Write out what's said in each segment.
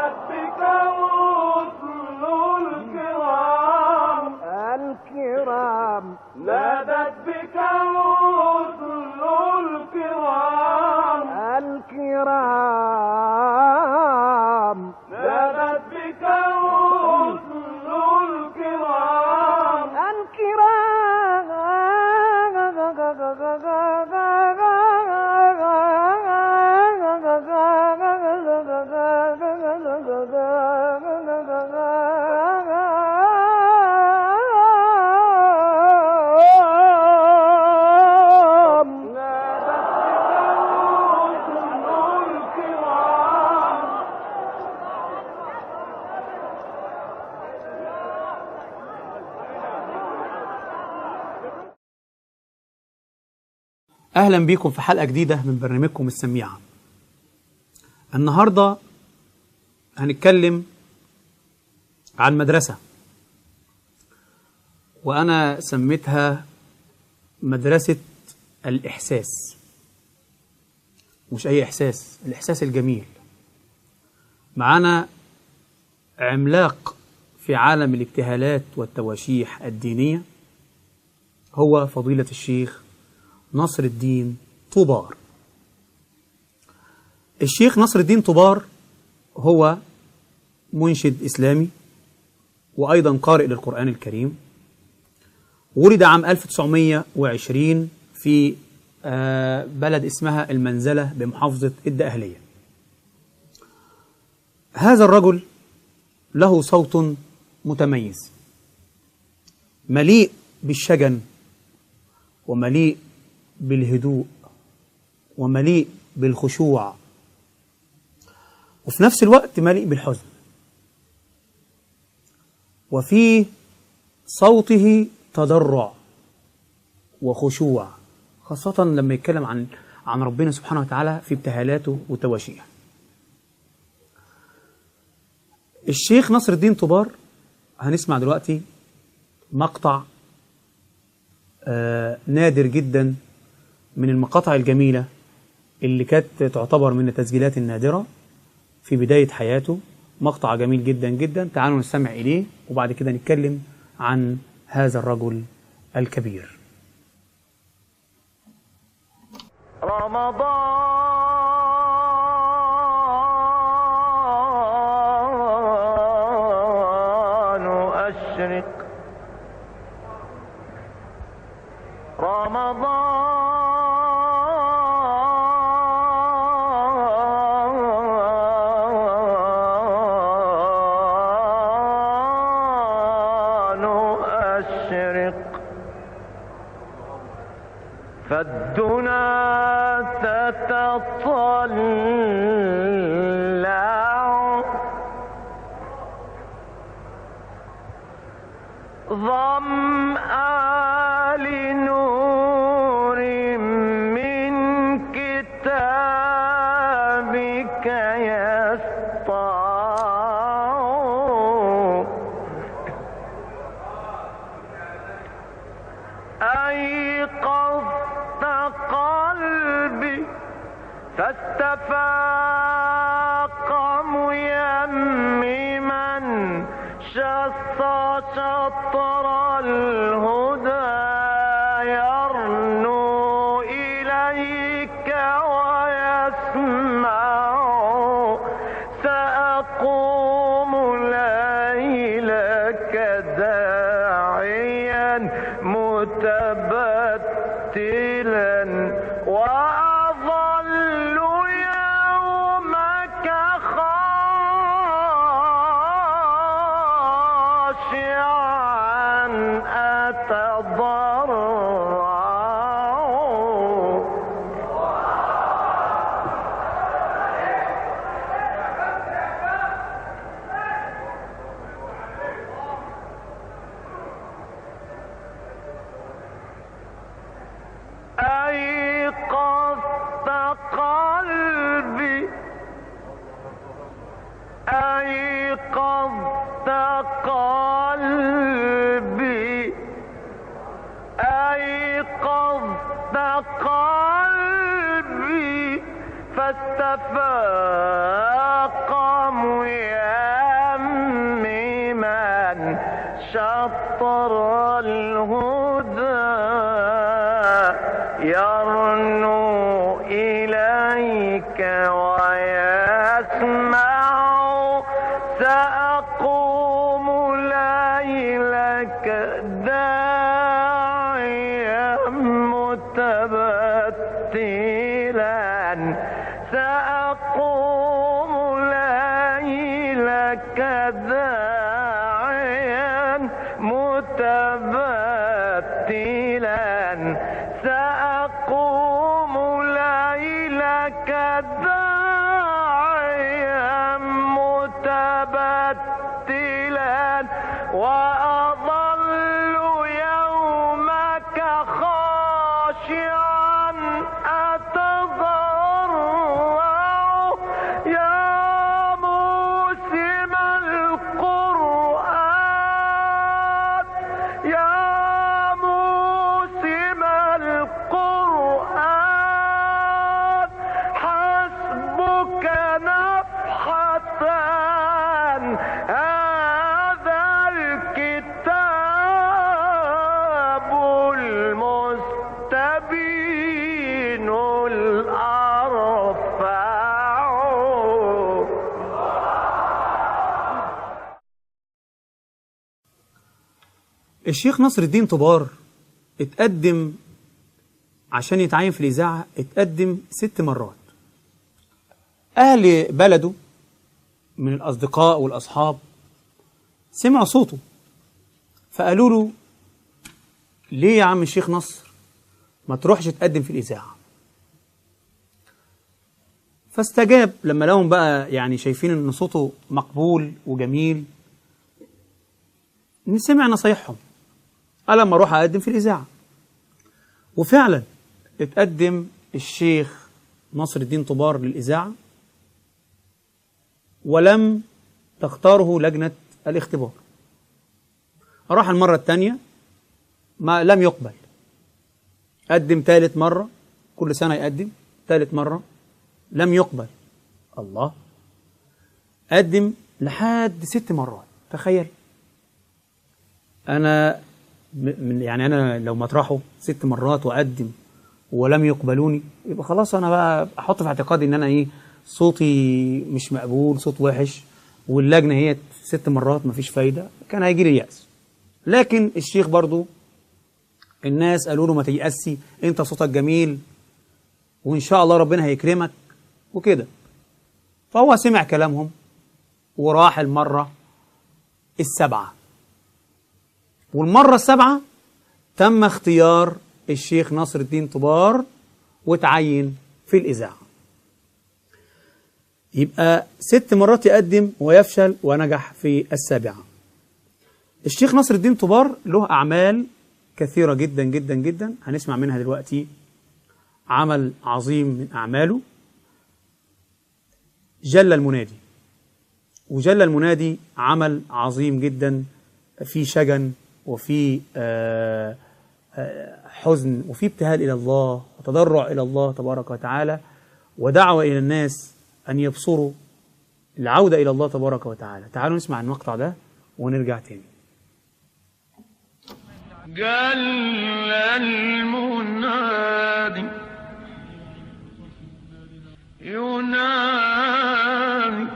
نادت بك الرسل الكرام الكرام نادت بك الرسل الكرام الكرام نادت بك الرسل الكرام الكرام نادت بك الرسل الكرام اهلا بيكم في حلقه جديده من برنامجكم السميعه النهارده هنتكلم عن مدرسه وانا سميتها مدرسه الاحساس مش اي احساس الاحساس الجميل معانا عملاق في عالم الابتهالات والتواشيح الدينيه هو فضيله الشيخ نصر الدين طوبار الشيخ نصر الدين طوبار هو منشد إسلامي وأيضا قارئ للقرآن الكريم ولد عام 1920 في آه، بلد اسمها المنزلة بمحافظة الدقهلية هذا الرجل له صوت متميز مليء بالشجن ومليء بالهدوء ومليء بالخشوع وفي نفس الوقت مليء بالحزن وفي صوته تضرع وخشوع خاصة لما يتكلم عن عن ربنا سبحانه وتعالى في ابتهالاته وتواشيه. الشيخ نصر الدين طبار هنسمع دلوقتي مقطع آه، نادر جدا من المقاطع الجميلة اللي كانت تعتبر من التسجيلات النادرة في بداية حياته مقطع جميل جدا جدا تعالوا نستمع إليه وبعد كده نتكلم عن هذا الرجل الكبير رمضان أشرق رمضان أشرق فالدنا تتطلع ظمأ لنور من كتابك يسطع أيقظت قلبي فاستفاق ميمما شط شطر الهدى يرنو إليك ويسمع سأقوم ليلك داعيا متبتلا وأظل يومك خاشعا أتضرع أيقظت قلبي أيقظت قلبي أيقظت قلبي فاستفاق سأقوم ليلك داعيا متبتلا سأقوم ليلك داعيا متبتلا سأقوم ليلك داعيا متبتلا وأظل يومك خاشعا أتضرع يا موسم القرآن يا موسم القرآن حسبك نفحة هذا الكتاب المستبين الأرفع الشيخ نصر الدين طبار اتقدم عشان يتعين في الإذاعة اتقدم ست مرات أهل بلده من الأصدقاء والأصحاب سمعوا صوته فقالوا له ليه يا عم الشيخ نصر ما تروحش تقدم في الإذاعة فاستجاب لما لهم بقى يعني شايفين ان صوته مقبول وجميل سمع نصايحهم قال لما اروح اقدم في الاذاعه وفعلا اتقدم الشيخ نصر الدين طبار للاذاعه ولم تختاره لجنه الاختبار راح المره الثانيه ما لم يقبل قدم ثالث مره كل سنه يقدم ثالث مره لم يقبل الله قدم لحد ست مرات تخيل انا م- من يعني انا لو مطرحه ست مرات واقدم ولم يقبلوني يبقى خلاص انا بقى احط في اعتقادي ان انا ايه صوتي مش مقبول صوت وحش واللجنه هي ست مرات مفيش فايده كان هيجي لي يأس لكن الشيخ برضو الناس قالوا له ما تيأسي انت صوتك جميل وان شاء الله ربنا هيكرمك وكده فهو سمع كلامهم وراح المره السبعه والمرة السابعة تم اختيار الشيخ ناصر الدين طبار وتعين في الإذاعة يبقى ست مرات يقدم ويفشل ونجح في السابعة الشيخ ناصر الدين طبار له أعمال كثيرة جدا جدا جدا هنسمع منها دلوقتي عمل عظيم من أعماله جل المنادي وجل المنادي عمل عظيم جدا في شجن وفي آه، آه، حزن وفي ابتهال إلى الله وتضرع إلى الله تبارك وتعالى ودعوة إلى الناس أن يبصروا العودة إلى الله تبارك وتعالى تعالوا نسمع المقطع ده ونرجع تاني جل المنادي ينادي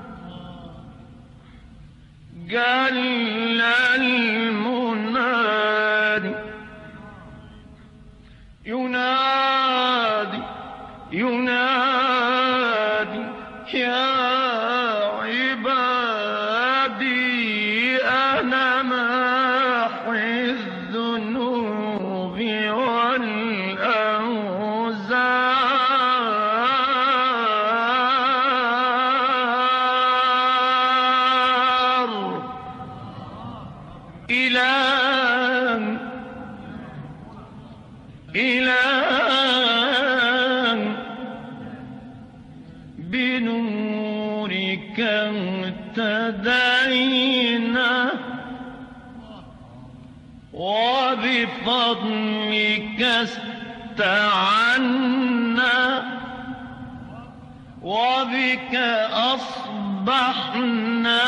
جل المنادي ينادي ينادي يا عبادي أنا ماحي الذنوب والأوزار إله إله بنورك اهتدينا وبفضلك استعنا وبك أصبحنا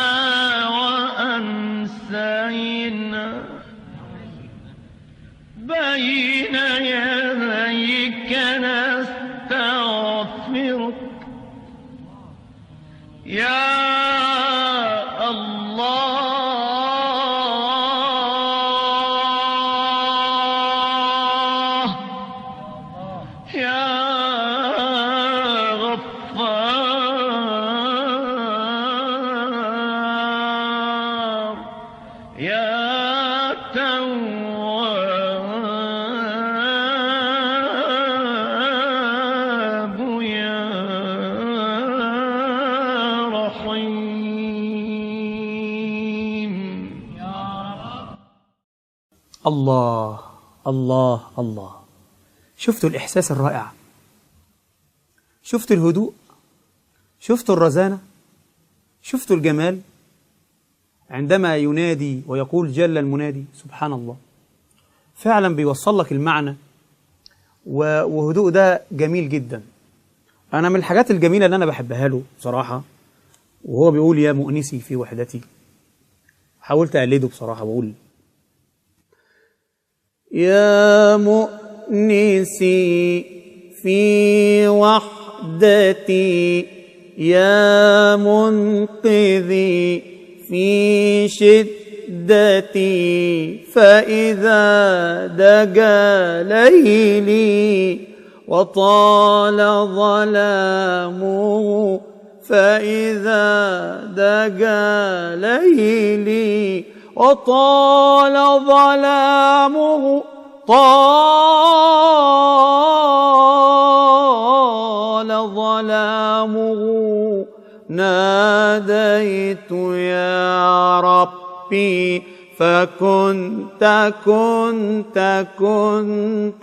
وأمسينا بين يديك نستغفرك يا يا تواب يا رحيم الله الله الله شفتوا الإحساس الرائع شفتوا الهدوء شفتوا الرزانة شفتوا الجمال عندما ينادي ويقول جل المنادي سبحان الله فعلا بيوصل لك المعنى و- وهدوء ده جميل جدا أنا من الحاجات الجميلة اللي أنا بحبها له بصراحة وهو بيقول يا مؤنسي في وحدتي حاولت أقلده بصراحة بقول يا مؤنسي في وحدتي يا منقذي في شدتي فإذا دجى ليلي وطال ظلامه فإذا دجى ليلي وطال ظلامه طال ظلامه ناديت يا ربي فكنت كنت كنت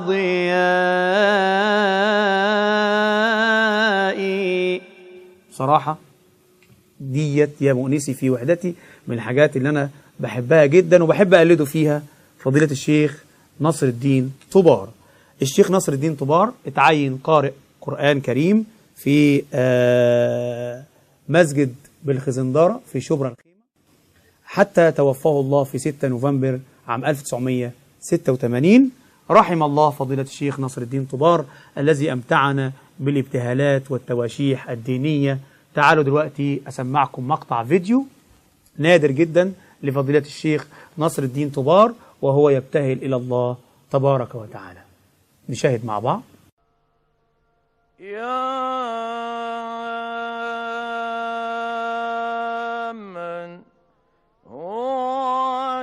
ضيائي صراحة ديت يا مؤنسي في وحدتي من الحاجات اللي أنا بحبها جدا وبحب أقلده فيها فضيلة الشيخ نصر الدين طبار الشيخ نصر الدين طبار اتعين قارئ قرآن كريم في آه، مسجد بالخزندارة في شبرا الخيمة حتى توفاه الله في 6 نوفمبر عام 1986 رحم الله فضيلة الشيخ نصر الدين طبار الذي أمتعنا بالابتهالات والتواشيح الدينية تعالوا دلوقتي أسمعكم مقطع فيديو نادر جدا لفضيلة الشيخ نصر الدين طبار وهو يبتهل إلى الله تبارك وتعالى نشاهد مع بعض يا من هو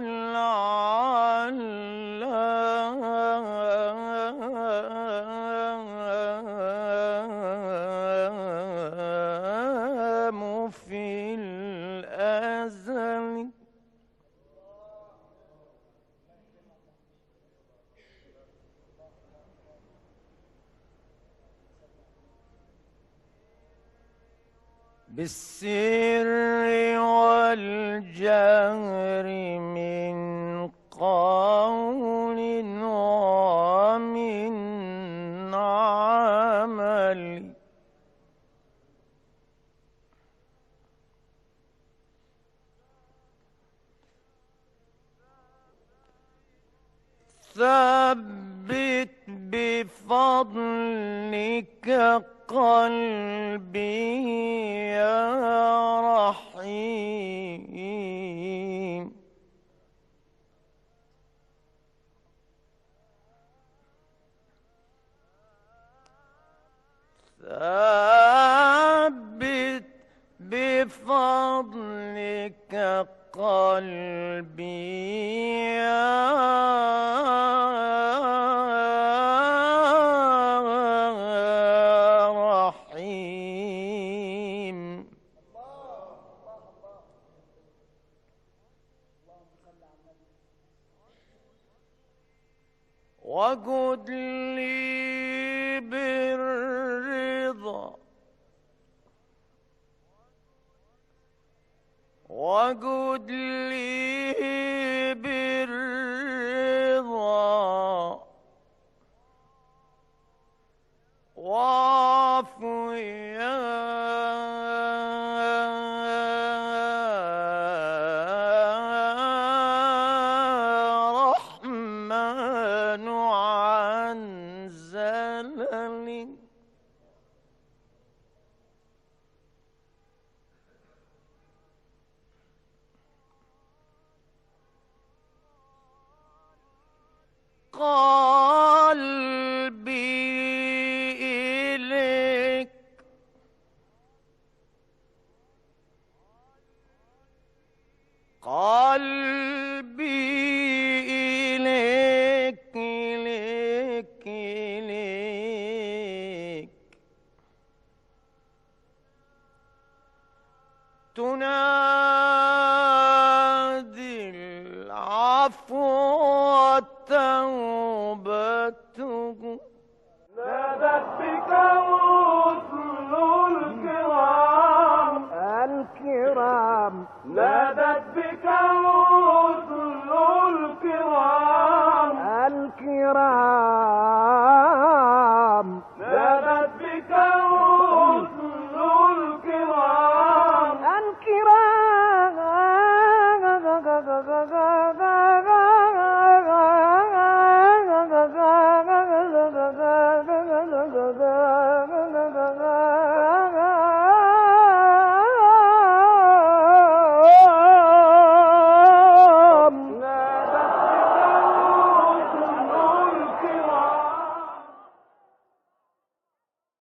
العلام في الأزل بالسر والجهر من قول ومن عمل ثبت بفضلك قلبي يا رحيم ثبت بفضلك قلبي يا رحيم وجد لي بالرضا وجد لي بالرضا واعفو يا رحمن عن زلل قلبي إليك قلبي إليك إليك إليك تنادي العفو